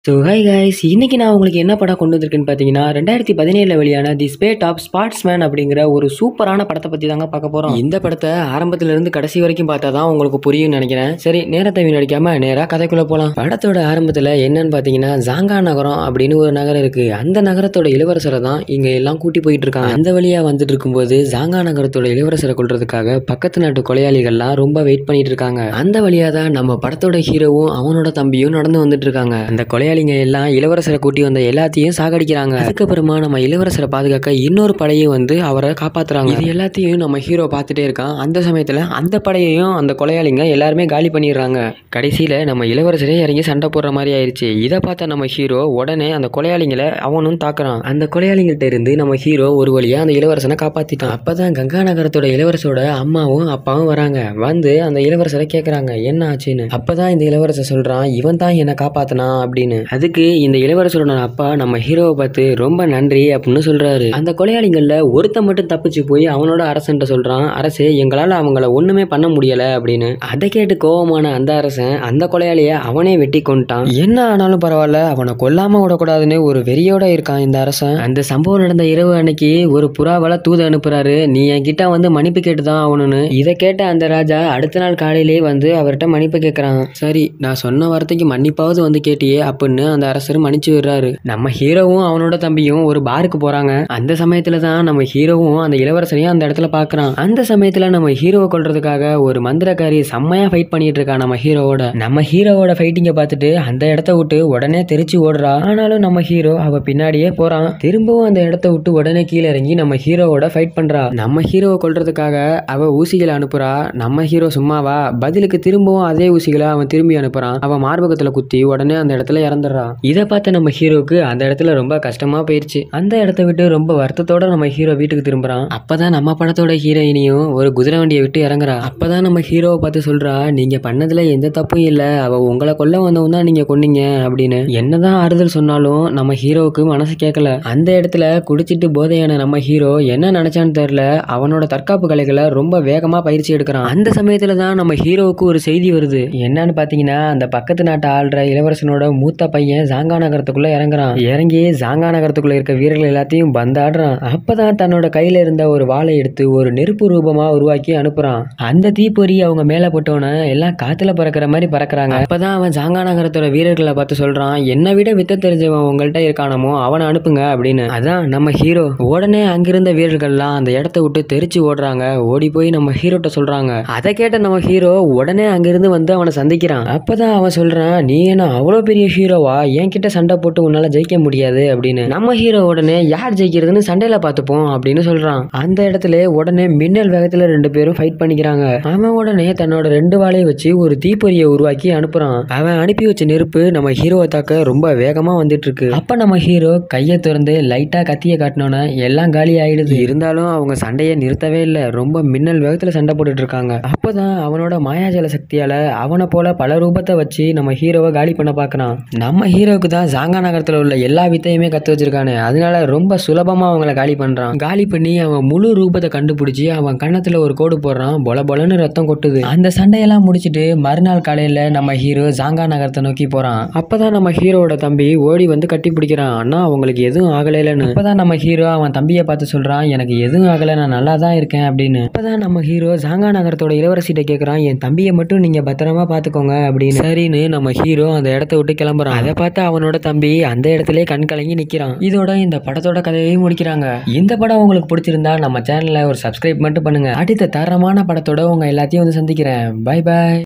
so hi guys இன்னைக்கு நான் உங்களுக்கு என்ன படம் கொண்டு வந்திருக்கேன்னு பார்த்தீங்கன்னா ரெண்டாயிரத்தி பதினேழில் வெளியான தி ஸ்பேட் ஆஃப் ஸ்பாட்ஸ்மேன் அப்படிங்கிற ஒரு சூப்பரான படத்தை பற்றி தாங்க பார்க்க போகிறோம் இந்த படத்தை ஆரம்பத்துல இருந்து கடைசி வரைக்கும் பார்த்தா தான் உங்களுக்கு புரியும்னு நினைக்கிறேன் சரி நேரத்தை வீணடிக்காம நேராக கதைக்குள்ளே போகலாம் படத்தோட ஆரம்பத்தில் என்னன்னு பார்த்தீங்கன்னா ஜாங்கா நகரம் அப்படின்னு ஒரு நகரம் இருக்கு அந்த நகரத்தோட இளவரசரை தான் இங்க எல்லாம் கூட்டி போயிட்டு இருக்காங்க அந்த வழியா வந்துட்டு இருக்கும்போது ஜாங்கா நகரத்தோட இளவரசரை கொல்றதுக்காக பக்கத்து நாட்டு கொலையாளிகள்லாம் ரொம்ப வெயிட் பண்ணிட்டு இருக்காங்க அந்த வழியா தான் நம்ம படத்தோட ஹீரோவும் அவனோட தம்பியும் நடந்து வந்துட்டு இருக்காங்க அந்த கொலையாளிங்க எல்லாம் இளவரசரை கூட்டி வந்த எல்லாத்தையும் சாகடிக்கிறாங்க அதுக்கப்புறமா நம்ம இளவரசரை பாதுகாக்க இன்னொரு படையும் வந்து அவரை காப்பாத்துறாங்க இது எல்லாத்தையும் நம்ம ஹீரோ பார்த்துட்டே இருக்கான் அந்த சமயத்துல அந்த படையையும் அந்த கொலையாளிங்க எல்லாருமே காலி பண்ணிடுறாங்க கடைசியில நம்ம இளவரசரே இறங்கி சண்டை போடுற மாதிரி ஆயிருச்சு இதை பார்த்த நம்ம ஹீரோ உடனே அந்த கொலையாளிங்களை அவனும் தாக்குறான் அந்த கொலையாளிங்கள்ட்ட இருந்து நம்ம ஹீரோ ஒரு வழியா அந்த இளவரசனை காப்பாத்திட்டான் அப்பதான் கங்கா நகரத்தோட இளவரசரோட அம்மாவும் அப்பாவும் வராங்க வந்து அந்த இளவரசரை கேக்குறாங்க என்ன ஆச்சுன்னு அப்பதான் இந்த இளவரசர் சொல்றான் இவன் தான் என்னை காப்பாத்தினான் அப்படின்னு அதுக்கு இந்த இளவரசரோட அப்பா நம்ம ஹீரோவை பார்த்து ரொம்ப நன்றி அப்படின்னு சொல்றாரு அந்த கொலையாளிகள்ல ஒருத்தன் மட்டும் தப்பிச்சு போய் அவனோட அரசன்ட்ட சொல்றான் அரசே எங்களால அவங்கள ஒண்ணுமே பண்ண முடியல அப்படின்னு அதை கேட்டு கோவமான அந்த அரசன் அந்த கொலையாளிய அவனே வெட்டி கொண்டுட்டான் என்ன ஆனாலும் பரவாயில்ல அவனை கொல்லாம விடக்கூடாதுன்னு ஒரு வெறியோட இருக்கான் இந்த அரசன் அந்த சம்பவம் நடந்த இரவு அன்னைக்கு ஒரு புறாவல தூது அனுப்புறாரு நீ என்கிட்ட வந்து மன்னிப்பு கேட்டுதான் ஆகணும்னு இதை கேட்ட அந்த ராஜா அடுத்த நாள் காலையிலே வந்து அவர்கிட்ட மன்னிப்பு கேட்கறான் சரி நான் சொன்ன வார்த்தைக்கு மன்னிப்பாவது வந்து கேட்டியே அப்படின்னு அந்த அரசர் மன்னிச்சு விடுறாரு நம்ம ஹீரோவும் அவனோட தம்பியும் ஒரு பாருக்கு போறாங்க அந்த சமயத்துல தான் நம்ம ஹீரோவும் அந்த இளவரசரையும் அந்த இடத்துல பாக்குறான் அந்த சமயத்துல நம்ம ஹீரோவை கொல்றதுக்காக ஒரு மந்திரக்காரி செம்மையா ஃபைட் பண்ணிட்டு இருக்கா நம்ம ஹீரோவோட நம்ம ஹீரோவோட ஃபைட்டிங்க பார்த்துட்டு அந்த இடத்த விட்டு உடனே தெரிச்சு ஓடுறா ஆனாலும் நம்ம ஹீரோ அவ பின்னாடியே போறான் திரும்பவும் அந்த இடத்த விட்டு உடனே கீழே இறங்கி நம்ம ஹீரோவோட ஃபைட் பண்றா நம்ம ஹீரோவை கொல்றதுக்காக அவ ஊசிகளை அனுப்புறா நம்ம ஹீரோ சும்மாவா பதிலுக்கு திரும்பவும் அதே ஊசிகளை அவன் திரும்பி அனுப்புறான் அவன் மார்பகத்துல குத்தி உடனே அந்த இடத்துல இறந்துடுறான் இதை பார்த்த நம்ம ஹீரோக்கு அந்த இடத்துல ரொம்ப கஷ்டமா போயிருச்சு அந்த இடத்த விட்டு ரொம்ப வருத்தத்தோட நம்ம ஹீரோ வீட்டுக்கு திரும்புறான் அப்பதான் நம்ம படத்தோட ஹீரோயினியும் ஒரு குதிரை வண்டியை விட்டு இறங்குறா அப்பதான் நம்ம ஹீரோவை பார்த்து சொல்றா நீங்க பண்ணதுல எந்த தப்பும் இல்ல அவ உங்களை கொல்ல வந்தவன் தான் நீங்க கொன்னீங்க அப்படின்னு என்னதான் ஆறுதல் சொன்னாலும் நம்ம ஹீரோவுக்கு மனசு கேட்கல அந்த இடத்துல குடிச்சிட்டு போதையான நம்ம ஹீரோ என்ன நினைச்சான்னு தெரியல அவனோட தற்காப்பு கலைகளை ரொம்ப வேகமா பயிற்சி எடுக்கிறான் அந்த சமயத்துல தான் நம்ம ஹீரோவுக்கு ஒரு செய்தி வருது என்னன்னு பாத்தீங்கன்னா அந்த பக்கத்து நாட்டு ஆள்ற இளவரசனோட மூத்த பையன் ஜாங்கா நகரத்துக்குள்ள இறங்குறான் இறங்கி ஜாங்கா நகரத்துக்குள்ள இருக்க வீரர்கள் எல்லாத்தையும் பந்தாடுறான் அப்பதான் தன்னோட கையில இருந்த ஒரு வாளை எடுத்து ஒரு நெருப்பு ரூபமா உருவாக்கி அனுப்புறான் அந்த தீப்பொறி அவங்க மேல போட்டோன்னே எல்லாம் காத்துல பறக்கிற மாதிரி பறக்குறாங்க அப்பதான் அவன் ஜாங்கா நகரத்தோட வீரர்களை பார்த்து சொல்றான் என்னை விட வித்த தெரிஞ்சவன் உங்கள்கிட்ட இருக்கானமோ அவனை அனுப்புங்க அப்படின்னு அதான் நம்ம ஹீரோ உடனே அங்கிருந்த வீரர்கள்லாம் அந்த இடத்த விட்டு தெரிச்சு ஓடுறாங்க ஓடி போய் நம்ம ஹீரோட்ட சொல்றாங்க அதை கேட்ட நம்ம ஹீரோ உடனே அங்கிருந்து வந்து அவனை சந்திக்கிறான் அப்பதான் அவன் சொல்றான் நீ என்ன அவ்வளோ பெரிய ஹீரோவா என்கிட்ட சண்டை போட்டு உன்னால ஜெயிக்க முடியாது அப்படின்னு நம்ம ஹீரோ உடனே யார் ஜெயிக்கிறதுன்னு சண்டையில பார்த்துப்போம் அப்படின்னு சொல்றான் அந்த இடத்துல உடனே மின்னல் வேகத்துல ரெண்டு பேரும் ஃபைட் பண்ணிக்கிறாங்க அவன் உடனே தன்னோட ரெண்டு வாளையும் வச்சு ஒரு தீப்பொறியை உருவாக்கி அனுப்புறான் அவன் அனுப்பி வச்ச நெருப்பு நம்ம ஹீரோவை தாக்க ரொம்ப வேகமா வந்துட்டு இருக்கு அப்ப நம்ம ஹீரோ கையை திறந்து லைட்டா கத்திய காட்டினோன்னே எல்லாம் காலி ஆயிடுது இருந்தாலும் அவங்க சண்டையை நிறுத்தவே இல்லை ரொம்ப மின்னல் வேகத்துல சண்டை போட்டுட்டு இருக்காங்க அப்பதான் அவனோட மாயாஜால சக்தியால அவனை போல பல ரூபத்தை வச்சு நம்ம ஹீரோவை காலி பண்ண பார்க்கறான் நம்ம ஹீரோவுக்கு தான் ஜாங்கா நகரத்துல உள்ள எல்லா வித்தையுமே கத்து வச்சிருக்கானு அதனால ரொம்ப சுலபமா அவங்கள காலி பண்றான் காலி பண்ணி அவன் முழு ரூபத்தை கண்டுபிடிச்சு அவன் கன்னத்துல ஒரு கோடு போடுறான் பொல பொலன்னு ரத்தம் கொட்டுது அந்த சண்டையெல்லாம் முடிச்சிட்டு மறுநாள் காலையில நம்ம ஹீரோ ஜாங்கா நகரத்தை நோக்கி போறான் அப்பதான் நம்ம ஹீரோவோட தம்பி ஓடி வந்து கட்டி பிடிக்கிறான் ஆனா அவங்களுக்கு எதுவும் ஆகலைன்னு அப்பதான் நம்ம ஹீரோ அவன் தம்பியை பார்த்து சொல்றான் எனக்கு எதுவும் ஆகல நான் நல்லா தான் இருக்கேன் அப்படின்னு அப்பதான் நம்ம ஹீரோ ஜாங்கா நகரத்தோட இளவரசிட்ட கேக்குறான் என் தம்பியை மட்டும் நீங்க பத்திரமா பாத்துக்கோங்க அப்படின்னு சரின்னு நம்ம ஹீரோ அந்த இடத்த விட்டு கிளம்புறான் அதை பார்த்து அவனோட தம்பி அந்த இடத்துல கண் கலங்கி நிக்கிறான் இதோட இந்த படத்தோட கதையை முடிக்கிறாங்க இந்த படம் உங்களுக்கு பிடிச்சிருந்தா நம்ம சேனல்ல ஒரு சப்ஸ்கிரைப் மட்டும் பண்ணுங்க அடுத்த தரமான படத்தோட உங்க எல்லாத்தையும் வந்து சந்திக்கிறேன் பை பை